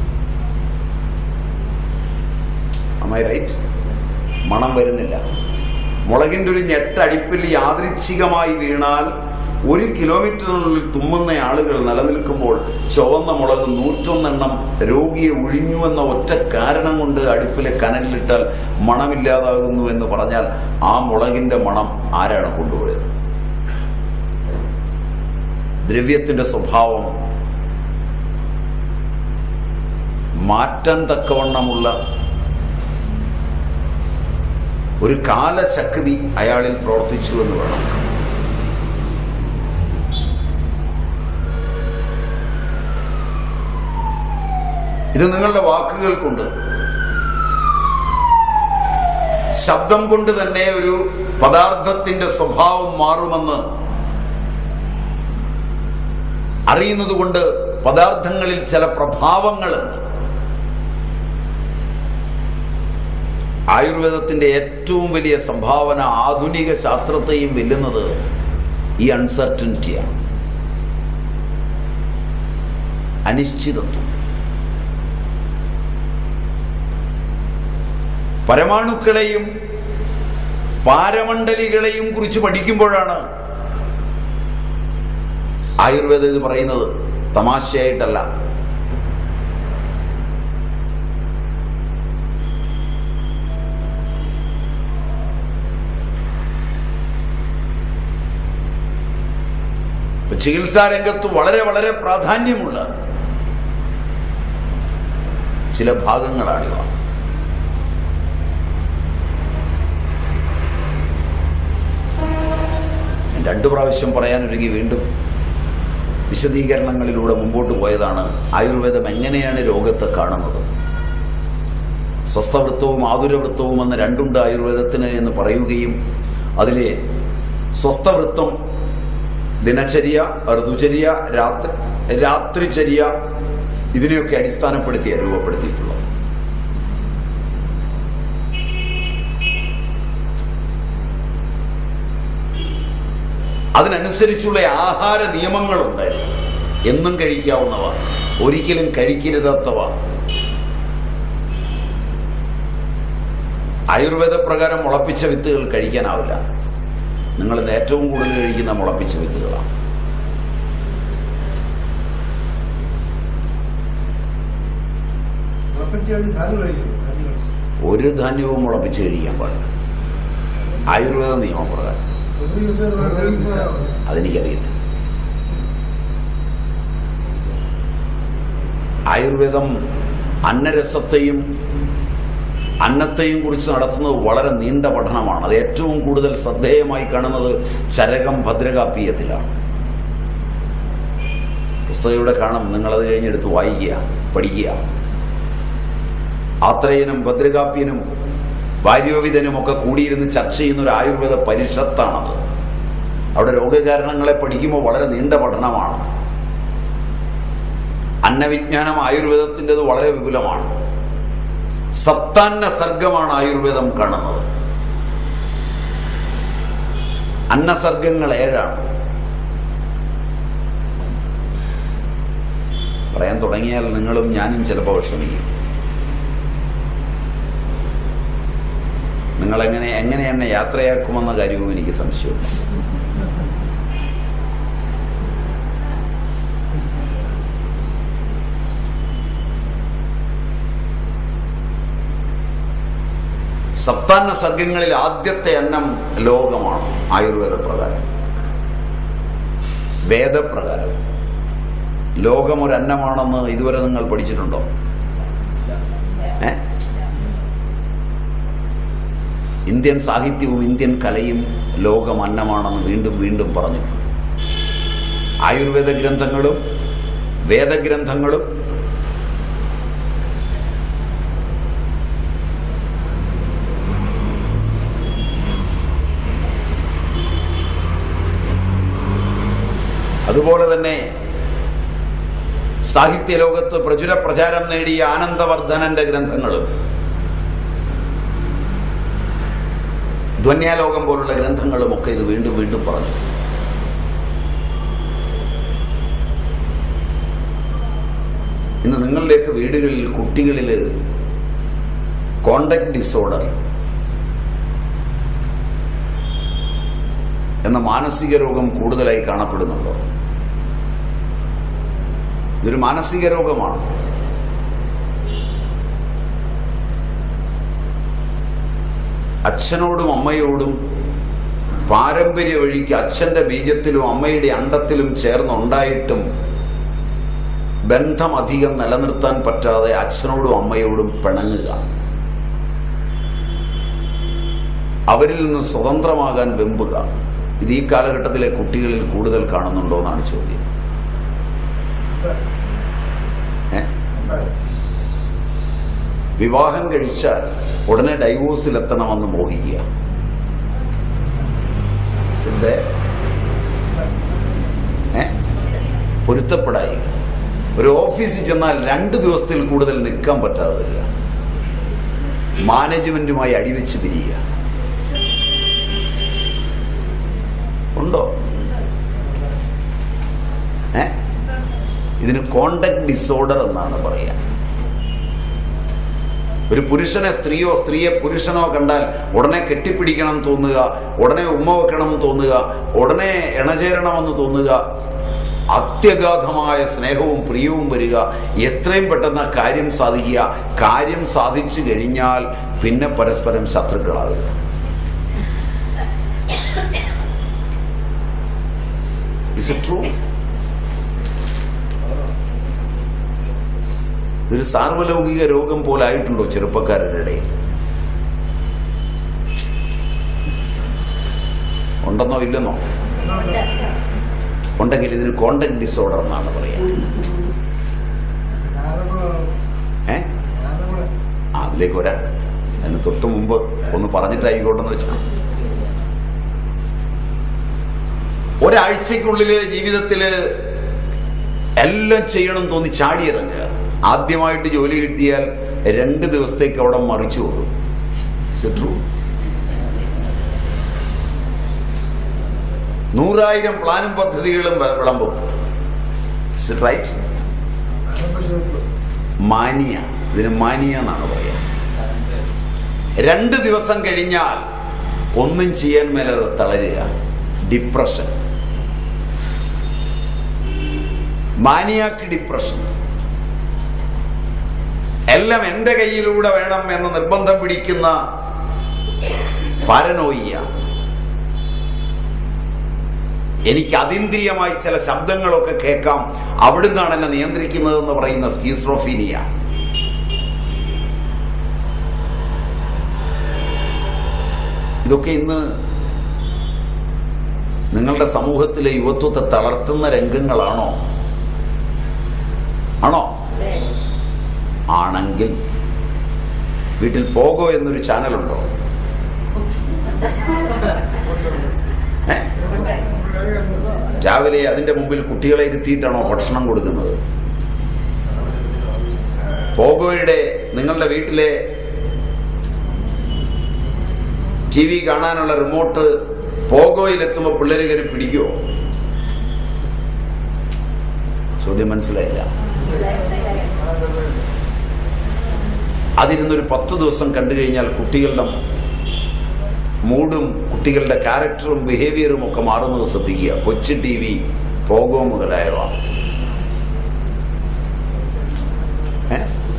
അമ്മ റൈറ്റ് മണം വരുന്നില്ല മുളകിൻ്റെ ഒരു ഞെട്ടടിപ്പിൽ യാദൃച്ഛികമായി വീണാൽ ഒരു കിലോമീറ്ററിനുള്ളിൽ തുമ്മുന്ന ആളുകൾ നിലനിൽക്കുമ്പോൾ ചുവന്ന മുളക് നൂറ്റൊന്നെണ്ണം രോഗിയെ ഒഴിഞ്ഞു എന്ന ഒറ്റ കാരണം കൊണ്ട് അടുപ്പിലെ കനലിലിട്ടാൽ മണമില്ലാതാകുന്നു എന്ന് പറഞ്ഞാൽ ആ മുളകിന്റെ മണം ആരാണ് കൊണ്ടുപോയത് ദ്രവ്യത്തിന്റെ സ്വഭാവം മാറ്റാൻ തക്കവണ്ണമുള്ള ഒരു കാലശക്തി അയാളിൽ പ്രവർത്തിച്ചു എന്ന് വേണം ഇത് നിങ്ങളുടെ വാക്കുകൾ കൊണ്ട് ശബ്ദം കൊണ്ട് തന്നെ ഒരു പദാർത്ഥത്തിന്റെ സ്വഭാവം മാറുമെന്ന് അറിയുന്നത് കൊണ്ട് പദാർത്ഥങ്ങളിൽ ചില പ്രഭാവങ്ങളുണ്ട് ആയുർവേദത്തിന്റെ ഏറ്റവും വലിയ സംഭാവന ആധുനിക ശാസ്ത്രത്തെയും വെല്ലുന്നത് ഈ അൺസർട്ടനിറ്റിയാണ് അനിശ്ചിതത്വം പരമാണുക്കളെയും പാരമണ്ഡലികളെയും കുറിച്ച് പഠിക്കുമ്പോഴാണ് ആയുർവേദം ഇത് പറയുന്നത് തമാശയായിട്ടല്ല ഇപ്പൊ ചികിത്സാ രംഗത്ത് വളരെ വളരെ പ്രാധാന്യമുള്ള ചില ഭാഗങ്ങളാണിവ ഞാൻ രണ്ടു പ്രാവശ്യം പറയാനൊരുങ്ങി വീണ്ടും വിശദീകരണങ്ങളിലൂടെ മുമ്പോട്ട് പോയതാണ് ആയുർവേദം എങ്ങനെയാണ് രോഗത്തെ കാണുന്നത് സ്വസ്ഥവൃത്തവും ആതുരവൃത്തവും എന്ന രണ്ടുണ്ട് ആയുർവേദത്തിന് എന്ന് പറയുകയും അതിലെ സ്വസ്ഥവൃത്തം ദിനചര്യ ഋതുചര്യ രാത്രി രാത്രിചര്യ ഇതിനെയൊക്കെ അടിസ്ഥാനപ്പെടുത്തിയ രൂപപ്പെടുത്തിയിട്ടുള്ളത് അതിനനുസരിച്ചുള്ള ആഹാര നിയമങ്ങളുണ്ടായിരുന്നു എന്നും കഴിക്കാവുന്നവ ഒരിക്കലും കഴിക്കരുതാത്തവ ആയുർവേദ പ്രകാരം മുളപ്പിച്ച വിത്തുകൾ കഴിക്കാനാവില്ല നിങ്ങൾ ഇന്ന് ഏറ്റവും കൂടുതൽ കഴിക്കുന്ന മുളപ്പിച്ച വിത്തുകളാണ് ഉറപ്പിച്ചാൽ ധാരാളം കഴിക്കും ധാരാളം. ഒരു ധാന്യവും മുളപ്പിച്ച് കഴിക്കാൻ പാടില്ല ആയുർവേദ നിയമപ്രകാരം ഒരു ദിവസം ഒരു ദിവസം അതെനിക്കറിയില്ല ആയുർവേദം അന്നരസത്തെയും അന്നത്തെയും കുറിച്ച് നടത്തുന്നത് വളരെ നീണ്ട പഠനമാണ് അത് ഏറ്റവും കൂടുതൽ ശ്രദ്ധേയമായി കാണുന്നത് ചരകം ഭദ്രകാപ്പീയത്തിലാണ് പുസ്തകം ഇവിടെ കാണും നിങ്ങളത് കഴിഞ്ഞെടുത്ത് വായിക്കുക പഠിക്കുക ആത്രേയനും ഭദ്രകാപ്യനും വാര്യോവിതനും ഒക്കെ കൂടിയിരുന്ന് ചർച്ച ചെയ്യുന്ന ഒരു ആയുർവേദ പരിഷത്താണത് അവിടെ രോഗകാരണങ്ങളെ പഠിക്കുമ്പോൾ വളരെ നീണ്ട പഠനമാണ് അന്നവിജ്ഞാനം ആയുർവേദത്തിൻ്റെത് വളരെ വിപുലമാണ് സപ്താന്ന സർഗമാണ് ആയുർവേദം കാണുന്നത് അന്നസർഗങ്ങൾ ഏഴാണ് പറയാൻ തുടങ്ങിയാൽ നിങ്ങളും ഞാനും ചിലപ്പോൾ വിഷമിക്കും നിങ്ങൾ എങ്ങനെ എങ്ങനെ എന്നെ യാത്രയാക്കുമെന്ന കാര്യവും എനിക്ക് സംശയമുണ്ട് സപ്താന്ന സർഗങ്ങളിൽ ആദ്യത്തെ അന്നം ലോകമാണ് ആയുർവേദ പ്രകാരം വേദപ്രകാരം ലോകം ഒരു അന്നമാണെന്ന് ഇതുവരെ നിങ്ങൾ പഠിച്ചിട്ടുണ്ടോ ഏ ഇന്ത്യൻ സാഹിത്യവും ഇന്ത്യൻ കലയും ലോകം അന്നമാണെന്ന് വീണ്ടും വീണ്ടും പറഞ്ഞിട്ടുണ്ട് ആയുർവേദ ഗ്രന്ഥങ്ങളും വേദഗ്രന്ഥങ്ങളും അതുപോലെ തന്നെ സാഹിത്യ ലോകത്ത് പ്രചുര പ്രചാരം നേടിയ ആനന്ദവർദ്ധനന്റെ ഗ്രന്ഥങ്ങളും ധ്വന്യാലോകം പോലുള്ള ഗ്രന്ഥങ്ങളും ഒക്കെ ഇത് വീണ്ടും വീണ്ടും പറഞ്ഞു ഇന്ന് നിങ്ങളുടെയൊക്കെ വീടുകളിൽ കുട്ടികളിൽ കോണ്ടക്ട് ഡിസോർഡർ എന്ന മാനസിക രോഗം കൂടുതലായി കാണപ്പെടുന്നുണ്ടോ ഇതൊരു മാനസിക രോഗമാണ് അച്ഛനോടും അമ്മയോടും പാരമ്പര്യ വഴിക്ക് അച്ഛന്റെ ബീജത്തിലും അമ്മയുടെ അണ്ടത്തിലും ചേർന്നുണ്ടായിട്ടും ബന്ധം അധികം നിലനിർത്താൻ പറ്റാതെ അച്ഛനോടും അമ്മയോടും പിണങ്ങുക അവരിൽ നിന്ന് സ്വതന്ത്രമാകാൻ വെമ്പുക ഇത് ഈ കാലഘട്ടത്തിലെ കുട്ടികളിൽ കൂടുതൽ കാണുന്നുണ്ടോ എന്നാണ് ചോദ്യം ഏ? വിവാഹം കഴിച്ചാൽ ഉടനെ ഡൈവോഴ്സിലെത്തണമെന്ന് മോഹിക്കുക സിദ്ധേ ഏ പൊരുത്തപ്പെടായിക ഒരു ഓഫീസിൽ ചെന്നാൽ രണ്ട് ദിവസത്തിൽ കൂടുതൽ നിൽക്കാൻ പറ്റാതെ വരിക മാനേജ്മെന്റുമായി അടിവെച്ച് പിരിയുക ഉണ്ടോ ഏ ഇതിന് കോണ്ടക്ട് ഡിസോർഡർ എന്നാണ് പറയുക ഒരു പുരുഷനെ സ്ത്രീയോ സ്ത്രീയെ പുരുഷനോ കണ്ടാൽ ഉടനെ കെട്ടിപ്പിടിക്കണം തോന്നുക ഉടനെ ഉമ്മ വെക്കണം തോന്നുക ഉടനെ ഇണചേരണമെന്ന് തോന്നുക അത്യഗാധമായ സ്നേഹവും പ്രിയവും വരിക എത്രയും പെട്ടെന്ന് ആ കാര്യം സാധിക്കുക കാര്യം സാധിച്ചു കഴിഞ്ഞാൽ പിന്നെ പരസ്പരം ശത്രുക്കളാകുക ഇസ് ഇറ്റ് ട്രൂ ഇതൊരു സാർവലൗകിക രോഗം പോലായിട്ടുണ്ടോ ചെറുപ്പക്കാരുടെ ഇടയിൽ ഉണ്ടെന്നോ ഇല്ലെന്നോ ഉണ്ടെങ്കിൽ ഇതിന് കോണ്ടക്ട് ഡിസോർഡർ എന്നാണ് പറയാ ഏ ആ, അതിലേക്ക് വരാം അതിന് തൊട്ട് മുമ്പ് ഒന്ന് പറഞ്ഞിട്ടായിക്കോട്ടെന്ന് വെച്ചാൽ ഒരാഴ്ചക്കുള്ളില് ജീവിതത്തില് എല്ലാം ചെയ്യണം തോന്നി ചാടിയിറങ്ങുക ആദ്യമായിട്ട് ജോലി കിട്ടിയാൽ രണ്ട് ദിവസത്തേക്ക് അവിടെ മറിച്ചു പോകും ട്രൂ നൂറായിരം പ്ലാനും പദ്ധതികളും വ- വിളമ്പും റൈറ്റ് മാനിയ ഇതിന് മാനിയ എന്നാണ് പറയുക രണ്ട് ദിവസം കഴിഞ്ഞാൽ ഒന്നും ചെയ്യാൻ മേലെ തളരുക ഡിപ്രഷൻ മാനിയാക്ക് ഡിപ്രഷൻ എല്ലാം എൻ്റെ കയ്യിലൂടെ വേണം എന്ന് നിർബന്ധം പിടിക്കുന്ന പാരനോയിയ എനിക്ക് അതീന്ദ്രിയമായി ചില ശബ്ദങ്ങളൊക്കെ കേൾക്കാം അവിടുന്നാണ് എന്നെ നിയന്ത്രിക്കുന്നതെന്ന് പറയുന്ന സ്കീസ്ട്രോഫീനിയ ഇതൊക്കെ ഇന്ന് നിങ്ങളുടെ സമൂഹത്തിലെ യുവത്വത്തെ തളർത്തുന്ന രംഗങ്ങളാണോ ആണോ ആണെങ്കിൽ വീട്ടിൽ പോകോ എന്നൊരു ചാനലുണ്ടോ ഏ? രാവിലെ അതിന്റെ മുമ്പിൽ കുട്ടികളെ ഇരുത്തിയിട്ടാണോ ഭക്ഷണം കൊടുക്കുന്നത് പോഗോയുടെ നിങ്ങളുടെ വീട്ടിലെ ടി വി കാണാനുള്ള റിമോട്ട് പോഗോയിലെത്തുമ്പോൾ പിള്ളേർ കയറി പിടിക്കുമോ ചോദ്യം മനസ്സിലായില്ല അതിരുന്നൊരു പത്ത് ദിവസം കണ്ടു കഴിഞ്ഞാൽ കുട്ടികളുടെ മൂഡും കുട്ടികളുടെ ക്യാരക്ടറും ബിഹേവിയറും ഒക്കെ മാറുന്നത് ശ്രദ്ധിക്കുക കൊച്ചു ടി വി പോകോ മുതലായവ ഏ?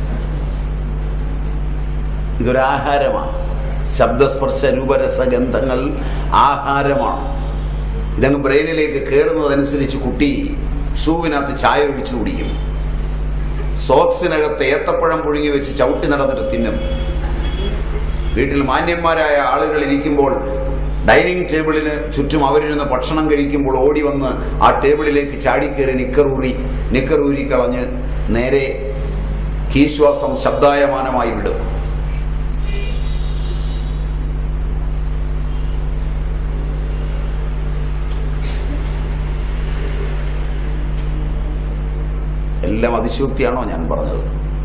ഇതൊരാഹാരമാണ് ശബ്ദസ്പർശ രൂപരസഗന്ധങ്ങൾ ആഹാരമാണ് ഇതങ്ങ് ബ്രെയിനിലേക്ക് കയറുന്നതനുസരിച്ച് കുട്ടി ഷൂവിനകത്ത് ചായ ഒഴിച്ചു കുടിക്കും സോക്സിനകത്ത് ഏത്തപ്പഴം പുഴുങ്ങി വെച്ച് ചവിട്ടി നടന്നിട്ട് തിന്നും വീട്ടിൽ മാന്യന്മാരായ ആളുകൾ ഇരിക്കുമ്പോൾ ഡൈനിങ് ടേബിളിന് ചുറ്റും അവരിരുന്ന് ഭക്ഷണം കഴിക്കുമ്പോൾ ഓടി വന്ന് ആ ടേബിളിലേക്ക് ചാടിക്കേറി നിക്കറൂറി നിക്കറൂരി കളഞ്ഞ് നേരെ കീശ്വാസം ശബ്ദായമാനമായി വിടും എല്ലാം അതിശയോക്തിയാണോ ഞാൻ പറഞ്ഞത്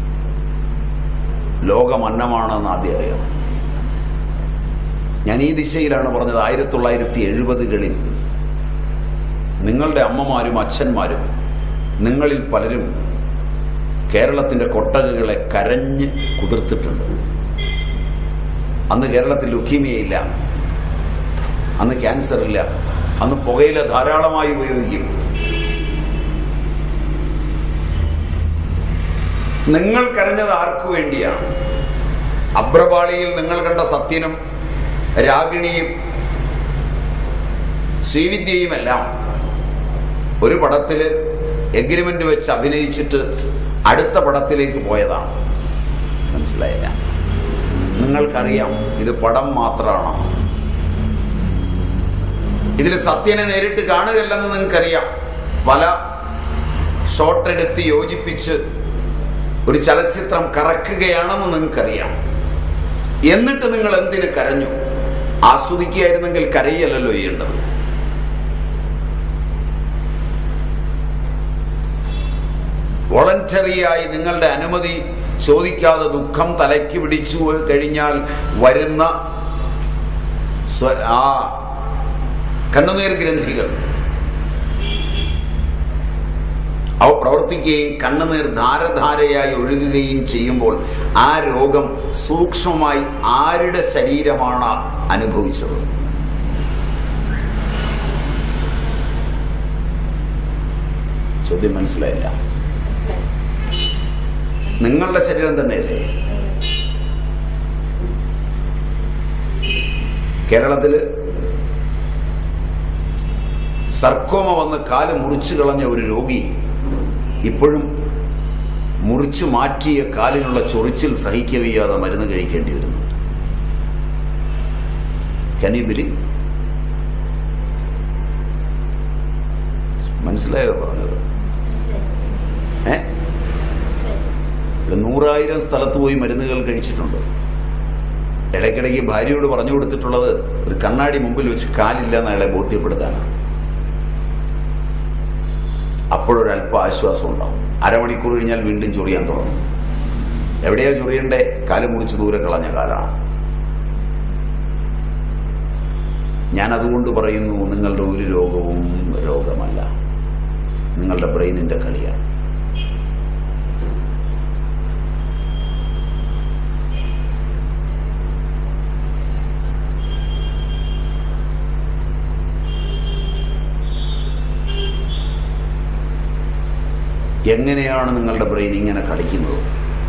ലോകം അന്നമാണെന്ന് ആദ്യം അറിയണം ഞാൻ ഈ ദിശയിലാണ് പറഞ്ഞത് ആയിരത്തി തൊള്ളായിരത്തി എഴുപതുകളിൽ നിങ്ങളുടെ അമ്മമാരും അച്ഛന്മാരും നിങ്ങളിൽ പലരും കേരളത്തിന്റെ കൊട്ടകകളെ കരഞ്ഞ് കുതിർത്തിട്ടുണ്ട് അന്ന് കേരളത്തിൽ ലുക്കീമിയയില്ല അന്ന് ക്യാൻസർ ഇല്ല അന്ന് പുകയില ധാരാളമായി ഉപയോഗിക്കും നിങ്ങൾ കരഞ്ഞത് ആർക്കു വേണ്ടിയാണ് അബ്രപാളിയിൽ നിങ്ങൾ കണ്ട സത്യനും രാഗിണിയും ശ്രീവിദ്യയുമെല്ലാം ഒരു പടത്തില് എഗ്രിമെന്റ് വെച്ച് അഭിനയിച്ചിട്ട് അടുത്ത പടത്തിലേക്ക് പോയതാണ് മനസ്സിലായില്ല നിങ്ങൾക്കറിയാം ഇത് പടം മാത്രമാണ് ഇതിൽ സത്യനെ നേരിട്ട് കാണുകയല്ലെന്ന് നിങ്ങൾക്കറിയാം പല ഷോട്ട് എടുത്ത് യോജിപ്പിച്ച് ഒരു ചലച്ചിത്രം കറക്കുകയാണെന്ന് നിങ്ങൾക്കറിയാം എന്നിട്ട് നിങ്ങൾ എന്തിന് കരഞ്ഞു ആസ്വദിക്കുകയായിരുന്നെങ്കിൽ കരയല്ലല്ലോ ചെയ്യേണ്ടത് വോളണ്ടറിയായി നിങ്ങളുടെ അനുമതി ചോദിക്കാതെ ദുഃഖം തലയ്ക്ക് പിടിച്ചു കഴിഞ്ഞാൽ വരുന്ന സ്വ- ആ കണ്ണുനീർ ഗ്രന്ഥികൾ അവ പ്രവർത്തിക്കുകയും കണ്ണുനീർ ധാരധാരയായി ഒഴുകുകയും ചെയ്യുമ്പോൾ ആ രോഗം സൂക്ഷ്മമായി ആരുടെ ശരീരമാണ് അനുഭവിച്ചത് ചോദ്യം മനസ്സിലായില്ല നിങ്ങളുടെ ശരീരം തന്നെയല്ലേ കേരളത്തില് സർക്കോമ വന്ന് കാല് മുറിച്ചു കളഞ്ഞ ഒരു രോഗി ഇപ്പോഴും മുറിച്ചു മാറ്റിയ കാലിനുള്ള ചൊറിച്ചിൽ സഹിക്കവയ്യാതെ മരുന്ന് കഴിക്കേണ്ടി വരുന്നു കനിബിലി മനസ്സിലായോ പറഞ്ഞത് ഏ ഇവിടെ നൂറായിരം സ്ഥലത്ത് പോയി മരുന്നുകൾ കഴിച്ചിട്ടുണ്ട് ഇടയ്ക്കിടയ്ക്ക് ഭാര്യയോട് പറഞ്ഞു കൊടുത്തിട്ടുള്ളത് ഒരു കണ്ണാടി മുമ്പിൽ വെച്ച് കാലില്ല എന്ന് അയാളെ ബോധ്യപ്പെടുത്താനാണ് അപ്പോഴൊരല്പ ആശ്വാസം ഉണ്ടാവും അരമണിക്കൂർ കഴിഞ്ഞാൽ വീണ്ടും ചൊറിയാൻ തുടങ്ങും എവിടെയാ ചൊറിയണ്ടേ കാല് മുറിച്ച് ദൂരെ കളഞ്ഞ കാലാണ് ഞാൻ അതുകൊണ്ട് പറയുന്നു നിങ്ങളുടെ ഒരു രോഗവും രോഗമല്ല നിങ്ങളുടെ ബ്രെയിനിന്റെ കളിയാണ് എങ്ങനെയാണ് നിങ്ങളുടെ ബ്രെയിൻ ഇങ്ങനെ കളിക്കുന്നത്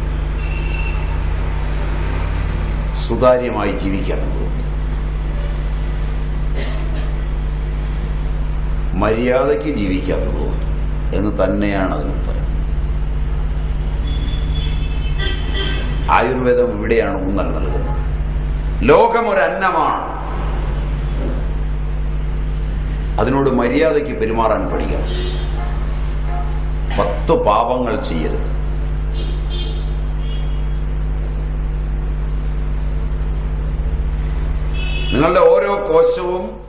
സുതാര്യമായി ജീവിക്കാത്തത് മര്യാദയ്ക്ക് ജീവിക്കാത്തത് എന്ന് തന്നെയാണ് അതിനുത്തരം ആയുർവേദം ഇവിടെയാണ് ഊന്നൽ നൽകുന്നത് ലോകം ഒരു അന്നമാണ് അതിനോട് മര്യാദയ്ക്ക് പെരുമാറാൻ പഠിക്കണം പത്ത് പാപങ്ങൾ ചെയ്യരുത് നിങ്ങളുടെ ഓരോ കോശവും